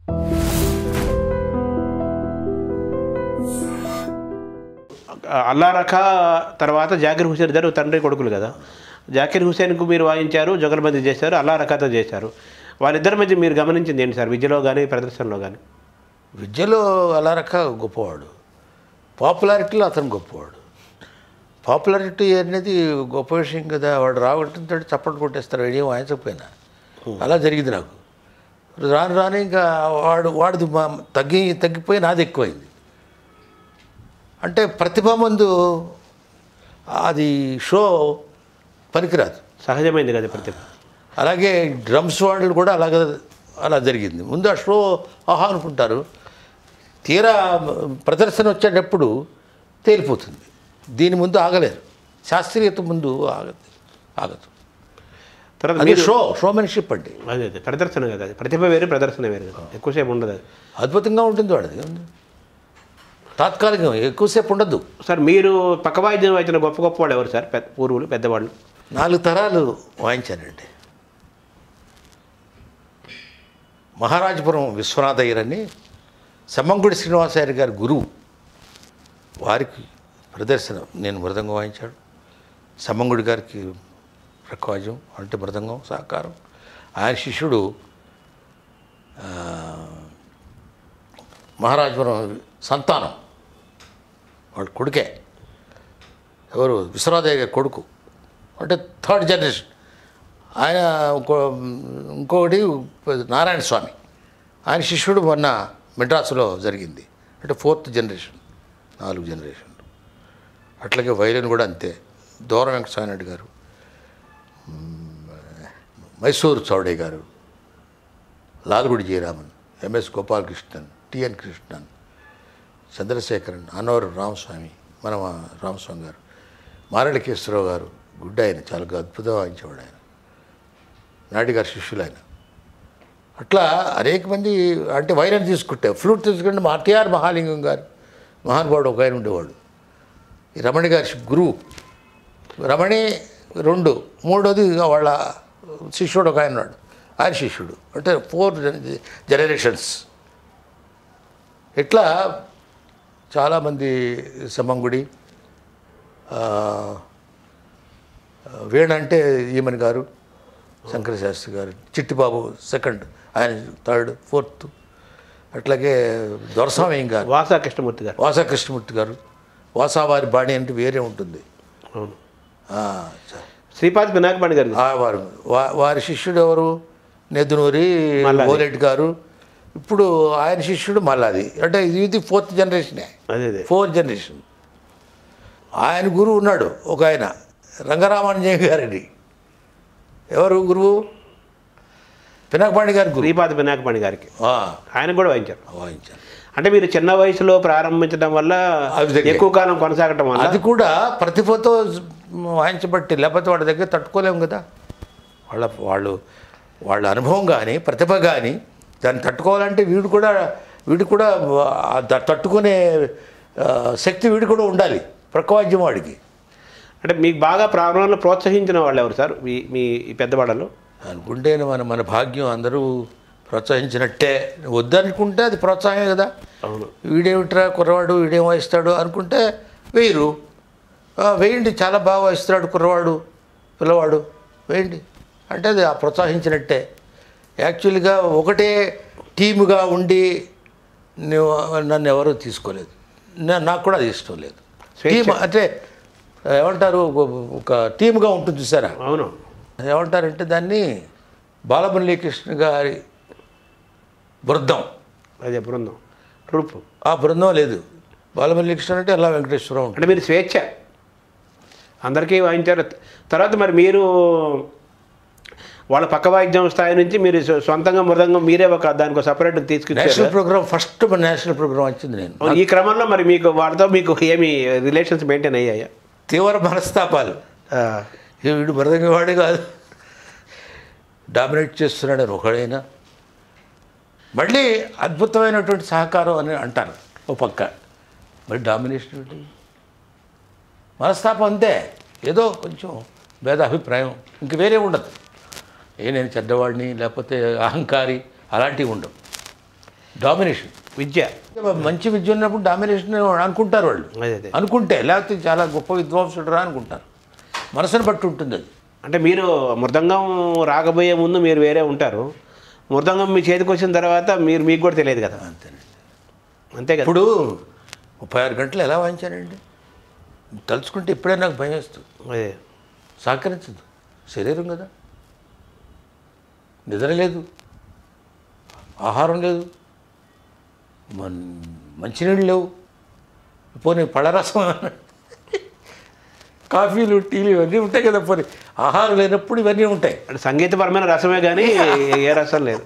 అల్లా రఖా తర్వాత జాకిర్ హుసేన్ ఇద్దరు తండ్రి కొడుకులు కదా జాకిర్ హుసేన్కు మీరు వాయించారు జగల్బందీ చేశారు అల్లా రఖాతో చేశారు వాళ్ళిద్దరి మధ్య మీరు గమనించింది ఏంటి సార్ విద్యలో కానీ ప్రదర్శనలో కానీ విద్యలో అలా రక గొప్పవాడు పాపులారిటీలో అతను గొప్పవాడు పాపులారిటీ అనేది గొప్ప విషయం కదా వాడు రావడంతో చప్పట్లు కొట్టేస్తారు ఏం వాయించకపోయినా అలా జరిగింది నాకు రాను రాను ఇంకా వాడు వాడిది మా తగ్గి తగ్గిపోయి నాది ఎక్కువైంది అంటే ప్రతిభ ముందు అది షో పనికిరాదు సహజమైంది కదా ప్రతిభ అలాగే డ్రమ్స్ వాళ్ళు కూడా అలాగ అలా జరిగింది ముందు ఆ షో ఆహా అనుకుంటారు తీరా ప్రదర్శన వచ్చేటప్పుడు తేలిపోతుంది దీని ముందు ఆగలేరు శాస్త్రీయత ముందు ఆగదు ఆగదు తర్వాత అది మీరు షో షోమెన్షిప్ అండి అదే అదే ప్రదర్శన కదా అది ప్రతిభ వేరు ప్రదర్శన వేరు కదా ఎక్కువసేపు ఉండదు అది అద్భుతంగా ఉంటుంది వాడిది తాత్కాలికం ఎక్కువసేపు ఉండదు సార్ మీరు పక్క వాయిద్యం వాయించిన గొప్ప గొప్ప వాళ్ళు ఎవరు సార్ పెద్ద పూర్వులు పెద్దవాళ్ళు నాలుగు తరాలు వాయించానండి మహారాజపురం విశ్వనాథయ్యర్ అని సమ్మంగుడి శ్రీనివాసయ్య గారి గురువు వారికి ప్రదర్శన నేను మృదంగం వాయించాడు సమ్మంగుడి గారికి ప్రకాజం అంటే మృదంగం సహకారం ఆయన శిష్యుడు ఆ, మహారాజపురం సంతానం వాడు కొడుకే ఎవరు విశ్వనాథయ్య గారి కొడుకు అంటే థర్డ్ జనరేషన్ ఆయన ఇంకో ఇంకొకటి నారాయణ స్వామి ఆయన శిష్యుడు మొన్న మెడ్రాసులో జరిగింది అంటే ఫోర్త్ జనరేషన్ నాలుగు జనరేషన్లు అట్లాగే వైలిన్ కూడా అంతే దూరం వెంకటస్వామి నాయుడు గారు మ్, మైసూరు చౌడే గారు లాల్గుడి జయరామన్ ఎంఎస్ గోపాలకృష్ణన్ టిఎన్ కృష్ణన్ చంద్రశేఖరన్ అన్నవరం రామస్వామి మన రామస్వామి గారు మారళకేశ్వరరావు గారు గుడ్డ ఆయన చాలా అద్భుతంగా వాయించేవాడు ఆయన నాయుడు గారి శిష్యులు ఆయన అట్లా అనేక మంది అంటే వైరన్ తీసుకుంటే ఫ్లూట్ తీసుకుంటే మా టిఆర్ మహాలింగం గారు మహానుభావుడు ఒక ఆయన ఉండేవాడు ఈ రమణి గారి గురువు రమణి రెండు మూడోది వాళ్ళ శిష్యుడు ఒక ఆయన ఉన్నాడు ఆయన శిష్యుడు అంటే ఫోర్ జనరేషన్స్ ఇట్లా చాలామంది సమంగుడి ఆ, వీణ అంటే ఈమెన్ గారు శంకర శాస్త్రి గారు చిట్టిబాబు సెకండ్ ఆయన థర్డ్ ఫోర్త్ అట్లాగే దొరస్వామి గారు వాసా కృష్ణమూర్తి గారు వాసా కృష్ణమూర్తి గారు వాసావారి బాణి అంటే వేరే ఉంటుంది అవును ఆ, స- శ్రీపాద్ పినాకపాణి గారు ఆ వారు వా- వారి శిష్యుడు ఎవరు నెదునూరి మల్లాది. ఓలెట్ గారు ఇప్పుడు ఆయన శిష్యుడు మల్లాది అంటే ఇది ఫోర్త్ జనరేషనే అదే అదే ఫోర్త్ జనరేషన్ ఆయన గురువు ఉన్నాడు ఒక ఆయన రంగరామానుజయ గారిని ఎవరు గురువు పినకపాణి గారి గురువు శ్రీపాద్ పినాకపాణి గారికి ఆ, ఆయన కూడా వాయించారు వాయించారు అంటే మీరు చిన్న వయసులో ప్రారంభించడం వల్ల అవి దగ్గర. ఎక్కువ కాలం కొనసాగటం వల్ల అది కూడా ప్రతిభతో వాయించబట్టి లేకపోతే వాళ్ళ దగ్గర తట్టుకోలేము కదా వాళ్ళ వాళ్ళు వాళ్ళ అనుభవం కానీ ప్రతిభ కానీ దాన్ని తట్టుకోవాలంటే వీడు కూడా వీడు కూడా ఆ ద- తట్టుకునే ఆ, శక్తి వీడు కూడా ఉండాలి ప్రకవాద్యం వాడికి అంటే మీకు బాగా ప్రారంభంలో ప్రోత్సహించిన వాళ్ళు ఎవరు సార్ మీ మీ ఈ పెద్దవాళ్ళలో అనుకుంటే మన మన భాగ్యం అందరూ ప్రోత్సహించినట్టే వద్దనుకుంటే అది ప్రోత్సాహమే కదా అవును వీడేమిట్రా కుర్రవాడు వీడేం వాయిస్తాడు అనుకుంటే వేయరు ఆ, వేయండి చాలా బాగా వాయిస్తున్నాడు కుర్రవాడు పిల్లవాడు వేయండి అంటే అది ఆ ప్రోత్సహించినట్టే యాక్చువల్గా ఒకటే టీముగా ఉండి నువ్వు నన్ను ఎవరూ తీసుకోలేదు నా- నాకు కూడా అది ఇష్టం లేదు స్వేచ్ఛ. టీమ్ అంటే ఏమంటారు ఒక- ఒక టీముగా ఉంటుంది చూసారా అవును ఏమంటారంటే దాన్ని బాలమురళీకృష్ణ గారి బృందం అదే బృందం ట్రూప్ ఆ బృందం లేదు బాలమురళీకృష్ణ అంటే అలా వెంకటేశ్వరరావు ఉంటాడు అంటే మీరు స్వేచ్ఛ అందరికీ వాయించారు తర్వాత మరి మీరు వాళ్ళ పక్క వాయిద్యం స్థాయి నుంచి మీరు సొ- సొంతంగా మృదంగం మీరే ఒక దానికి సపరేట్ తీసుకొచ్చారు national program first national program వచ్చింది నేను ఈ క్రమంలో మరి మీకు వాళ్ళతో మీకు ఏమి రిలేషన్స్ మెయింటైన్ అయ్యాయా తీవ్ర మనస్తాపాలు ఆ, ఏ వీడు మృదంగా వాడే కాదు డామినేట్ చేస్తున్నాడు అని ఒకడైనా మళ్ళీ అద్భుతమైనటువంటి సహకారం అని అంటారు ఓ పక్క మరి డామినేషన్ ఏంటి మనస్తాపం అంతే ఏదో కొంచెం భేదాభిప్రాయం ఇంక వేరే ఉండదు ఏ నేను చెడ్డవాడిని లేకపోతే అహంకారి అలాంటివి ఉండవు డామినేషన్ విద్య మంచి విద్య ఉన్నప్పుడు డామినేషన్ అనుకుంటారు వాళ్ళు అదే అదే అనుకుంటే లేకపోతే చాలా గొప్ప విద్వాంసుడు రా అనుకుంటారు మనసుని బట్టి ఉంటుంది అది అంటే మీరు మృదంగం రాకబోయే ముందు మీరు వేరే ఉంటారు మృదంగం మీ చేతికి వచ్చిన తర్వాత మీరు మీకు కూడా తెలియదు కదా అంతేనండి అంతే కదా ఇప్పుడు ముప్పై ఆరు గంటలు ఎలా వాయించానండి తలుచుకుంటే ఇప్పుడే నాకు భయం వేస్తుంది అదే సహకరించదు శరీరం కదా నిద్ర లేదు ఆహారం లేదు మన్ మంచినీళ్ళు లేవు పోనీ పళ్ళరసం ఏమన్నా? కాఫీలు టీలు ఇవన్నీ ఉంటాయి కదా పోనీ ఆహారం లేనప్పుడు ఇవన్నీ ఉంటాయి అంటే సంగీతపరమైన రసమే కానీ ఏ రసం లేదు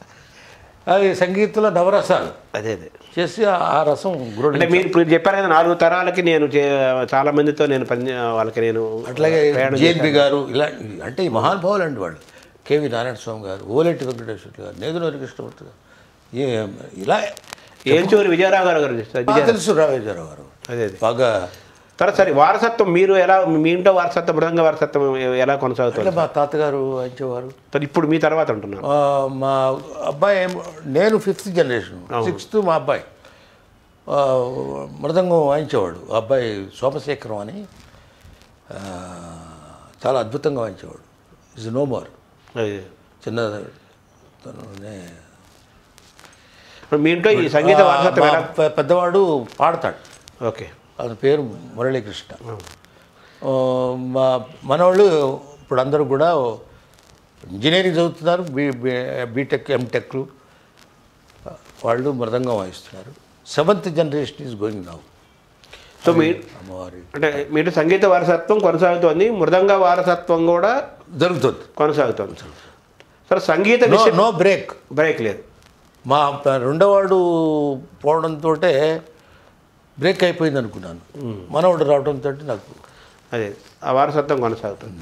అది సంగీతంలో నవరసాలు అదే అదే చేసి ఆ- ఆ రసం గురుడు అంటే మీరు ఇప్పుడు చెప్పారు కదా నాలుగు తరాలకి నేను చే- చాలా మందితో నేను పని వాళ్ళకి నేను అట్లాగే ప్రయాణం జేఎన్బి గారు ఇలా అంటే ఈ మహానుభావులు అండి వాళ్ళు కేవి నారాయణ స్వామి గారు ఓలెట్టి వెంకటేశ్వర గారు నేదునూరి కృష్ణమూర్తి గారు ఏ ఇలా ఏల్చూరి విజయరావు గారు గారు చేస్తారు. బాగా విజయ తెలుసు రావేశ్వరరావు గారు అదే అదే బాగా తర్వాత సరే వారసత్వం మీరు ఎలా మీ ఇంట్లో వారసత్వం మృదంగ వారసత్వం ఎలా కొనసాగుతుంది అంటే మా తాతగారు వాయించేవారు మరి ఇప్పుడు మీ తర్వాత ఉంటున్నాను ఆ, మా అబ్బాయి ఏమో- నేను ఫిఫ్త్ జనరేషన్ సిక్స్త్ మా అబ్బాయి ఆ, మృదంగం వాయించేవాడు ఆ అబ్బాయి సోమశేఖరం అని ఆ, చాలా అద్భుతంగా వాయించేవాడు ఇస్ నో మోర్ అదే చిన్న తనునే ఇప్పుడు మీ ఇంట్లో ఈ సంగీత వారసత్వం మా ఎలా పె- పెద్దవాడు పాడతాడు ఓకే అతని పేరు మురళీకృష్ణ ఆ, మా మనవాళ్ళు ఇప్పుడు అందరూ కూడా ఇంజనీరింగ్ చదువుతున్నారు బీ బీ- బీటెక్ ఎంటెక్లు వాళ్ళు మృదంగం వాయిస్తున్నారు seventh generation is going now so మీ అమ్మవారి అంటే మీ ఇంట్లో సంగీత వారసత్వం కొనసాగుతోంది మృదంగ వారసత్వం కూడా జరుగుతుంది కొనసాగుతోంది సరే సంగీత నో విషయం నో బ్రేక్ బ్రేక్ లేదు మా ప- రెండోవాడు పోవడంతో బ్రేక్ అయిపోయింది అనుకున్నాను మనవాడు రావడంతో నాకు అదే ఆ వారసత్వం కొనసాగుతుంది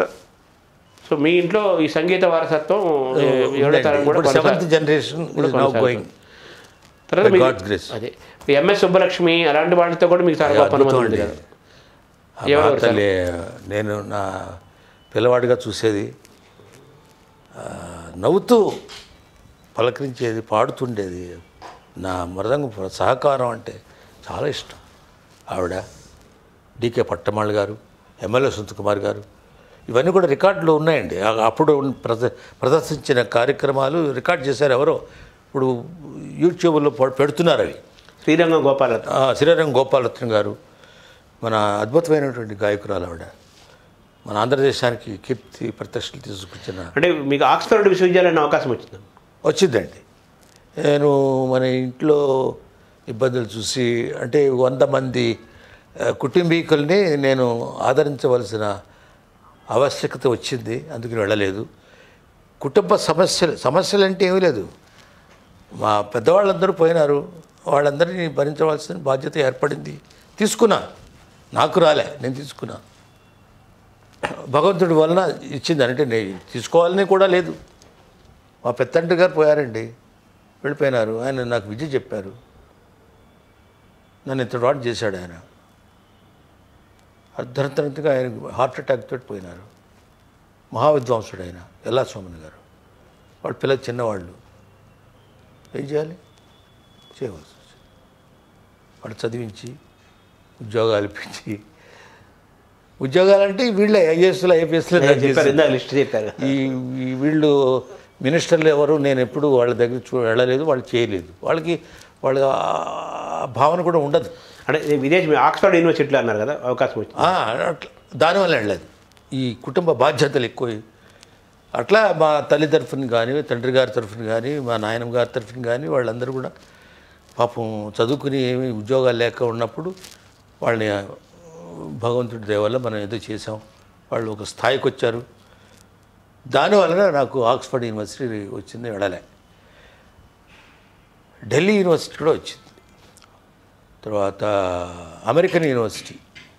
సో మీ ఇంట్లో ఈ సంగీత వారసత్వం ఏడో తరం కూడా ఇప్పుడు సెవెంత్ కొనసాగుతుంది. జనరేషన్ కూడా నౌ కొనసాగుతుంది. గోయింగ్ తర్వాత By మీ- God's grace. అదే ఎంఎస్ సుబ్బలక్ష్మి అలాంటి వాళ్ళతో కూడా మీకు చాలా గొప్ప అనుబంధం ఉంది కదా ఎవరెవరు సార్? తల్లి నేను నా పిల్లవాడిగా చూసేది ఆ, నవ్వుతూ పలకరించేది పాడుతుండేది నా మృదంగం సహకారం అంటే చాలా ఇష్టం ఆవిడ డికే పట్టమాళ్ గారు ఎమ్మెల్యే సుంతకుమార్ గారు ఇవన్నీ కూడా రికార్డులో ఉన్నాయండి ఆ- అప్పుడు ప్రద ప్రదర్శించిన కార్యక్రమాలు రికార్డ్ చేశారు ఎవరో ఇప్పుడు యూట్యూబ్లో పె- పెడుతున్నారు అవి శ్రీరంగం గోపాల ఆ, శ్రీరంగ గోపాలరత్న గారు మన అద్భుతమైనటువంటి గాయకురాలు ఆవిడ మన ఆంధ్రదేశానికి కీర్తి ప్రతిష్టలు తీసుకొచ్చిన అంటే మీకు ఆక్స్ఫర్డ్ విశ్వవిద్యాలయం అవకాశం వచ్చింది వచ్చిందండి నేను మన ఇంట్లో ఇబ్బందులు చూసి అంటే వంద మంది ఆ, కుటుంబీకుల్ని నేను ఆదరించవలసిన ఆవశ్యకత వచ్చింది అందుకని వెళ్ళలేదు కుటుంబ సమస్యలు సమస్యలు అంటే ఏమీ లేదు మా పెద్దవాళ్ళందరూ పోయినారు వాళ్ళందరినీ భరించవలసిన బాధ్యత ఏర్పడింది తీసుకున్నా నాకు రాలే నేను తీసుకున్నా భగవంతుడి వలన ఇచ్చింది అంటే నేను తీసుకోవాలని కూడా లేదు మా పెత్తంటి గారు పోయారండి వెళ్ళిపోయినారు ఆయన నాకు విద్య చెప్పారు నన్ను ఇంత వాడు చేశాడు ఆయన అర్ధంతరంతగా ఆయన హార్ట్ అటాక్ తోటి పోయినారు మహావిద్వాంసుడు ఆయన ఎల్లా సోమన్ గారు వాళ్ళ పిల్లలు చిన్నవాళ్ళు ఏం చేయాలి చేయవలసి వచ్చింది వాడు చదివించి ఉద్యోగాలు ఇప్పించి ఉద్యోగాలంటే వీళ్ళే ఐఏఎస్లు ఐపీఎస్లు చెప్పారు ఇందాక లిస్ట్ చెప్పారు ఈ ఈ వీళ్ళు మినిస్టర్లు ఎవరు నేను ఎప్పుడు వాళ్ళ దగ్గర చూ వెళ్ళలేదు వాళ్ళు చేయలేదు వాళ్ళకి వాళ్ళ ఆ భావన కూడా ఉండదు అంటే ఇది విదేశీ మీ ఆక్స్ఫర్డ్ యూనివర్సిటీలో అన్నారు కదా అవకాశం వచ్చింది ఆ, అట్లా దానివల్ల వెళ్ళలేదు ఈ కుటుంబ బాధ్యతలు ఎక్కువ అట్లా మా తల్లి తరఫున కానీ తండ్రి గారి తరఫున కానీ మా నాయనమ్మ గారి తరఫున కానీ వాళ్ళందరూ కూడా పాపం చదువుకుని ఏమి ఉద్యోగాలు లేక ఉన్నప్పుడు వాళ్ళని ఆ, భగవంతుడి దయ వల్ల మనం ఏదో చేసాం వాళ్ళు ఒక స్థాయికి వచ్చారు దానివలన నాకు ఆక్స్ఫర్డ్ యూనివర్సిటీ వచ్చింది వెళ్ళలే ఢిల్లీ యూనివర్సిటీ కూడా వచ్చింది తర్వాత అమెరికన్ యూనివర్సిటీ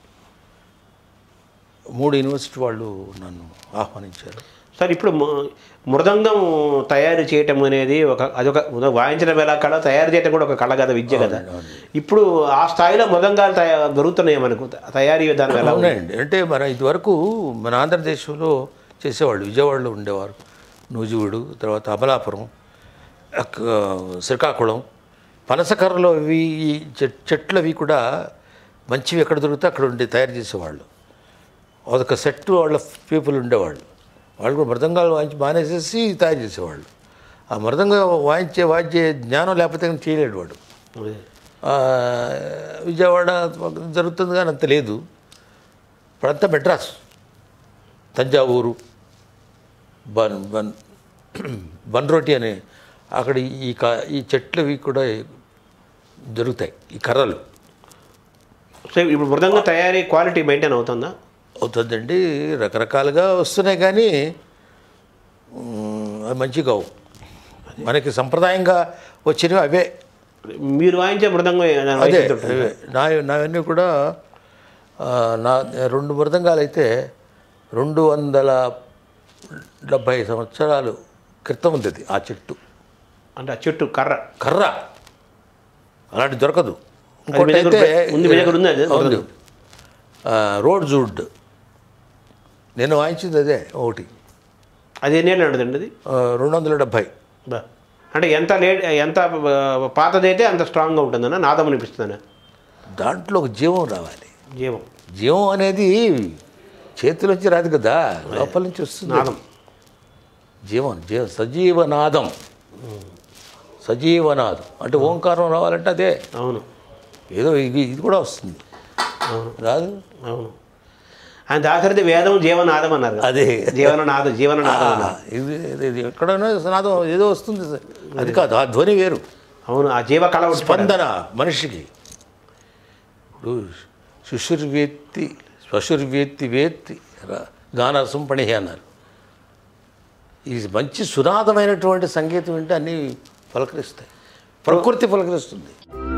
మూడు యూనివర్సిటీ వాళ్ళు నన్ను ఆహ్వానించారు సార్ ఇప్పుడు ము- మృదంగం తయారు చేయటం అనేది ఒక అదొక వాయించడం ఎలా కళ తయారు చేయటం కూడా ఒక కళ కదా విద్య కదా ఇప్పుడు ఆ స్థాయిలో మృదంగాలు తయా దొరుకుతున్నాయి మనకు తయారీ విధానం ఎలా ఉంది? అవునండి అంటే మన ఇదివరకు మన ఆంధ్రదేశంలో చేసేవాళ్ళు విజయవాడలో ఉండేవారు నూజివీడు తర్వాత అమలాపురం అక్క- శ్రీకాకుళం పనసకర్రలో ఇవి ఈ చెట్- చెట్లు అవి కూడా మంచివి ఎక్కడ దొరికితే అక్కడ ఉండి తయారు చేసేవాళ్ళు అదొక సెట్ వాళ్ళ పీపుల్ ఉండేవాళ్ళు వాళ్ళు కూడా మృదంగాలు వాయించి మానేసేసి తయారు చేసేవాళ్ళు ఆ మృదంగా వాయించే వాయించే జ్ఞానం లేకపోతే కానీ చేయలేడు వాడు అదే. ఆ, విజయవాడ జరుగుతుంది కానీ అంత లేదు ఇప్పుడంతా మెడ్రాస్ తంజావూరు బన్ బన్ బన్రోటి అనే అక్కడ ఈ క ఈ చెట్లవి కూడా జరుగుతాయి ఈ కర్రలు సో ఇప్పుడు మృదంగ తయారీ క్వాలిటీ మెయింటైన్ అవుతుందా అవుతుందండి రకరకాలుగా వస్తున్నాయి కానీ ఉమ్, అవి మంచిగా కావు మనకి సంప్రదాయంగా వచ్చినవి అవే మీరు వాయించే మృదంగం ఏదైనా అదే వైఖరి ఉంటుందా? అవే నా నావన్నీ కూడా ఆ, నా రెండు మృదంగాలు అయితే రెండు వందల డెబ్భై సంవత్సరాలు క్రితం ఉంది అది, ఆ చెట్టు అంటే ఆ చెట్టు కర్ర కర్ర అలాంటి దొరకదు మీ ఇంకోటి దగ్గర అయితే ఉంది, మీ దగ్గర ఉంది అది? ఉంది రోడ్ జూడ్ నేను వాయించింది అదే ఒకటి అది ఎన్నేళ్ళు ఉంటుందండి అది ఆ, రెండు వందల డెబ్భై బా అంటే ఎంత లేట్ ఎంత ఆ, పాతదైతే అంత స్ట్రాంగ్గా ఉంటుందన్న నాదం అనిపిస్తుందన్న దాంట్లో ఒక జీవం రావాలి జీవం జీవం అనేది చేతిలోంచి రాదు కదా లోపల నుంచి వస్తుంది నాదం జీవం జీవ సజీవనాదం సజీవనాదం అంటే ఓంకారం రావాలంటే అదే అవును ఏదో ఇది ఇది కూడా వస్తుంది అవును రాదు అవును ఆయన దాసరిది వేదం జీవనాదం అన్నారు కదా. అదే జీవననాదం జీవననాదం ఆ, అన్నారు ఇది ఇది- ఇది ఎక్కడైనా నాదం ఏదో వస్తుంది అది కాదు ఆ ధ్వని వేరు అవును ఆ జీవ కళ ఉత్పత్తి స్పందన మనిషికి ఇప్పుడు శుశుర్వేత్తి శ్వశుర్వేత్తి వేత్తి ర- గానరసం పణిహి అన్నారు ఇది మంచి సునాదమైనటువంటి సంగీతం వింటే అన్నీ పలకరిస్తాయి ప్రకృతి పలకరిస్తుంది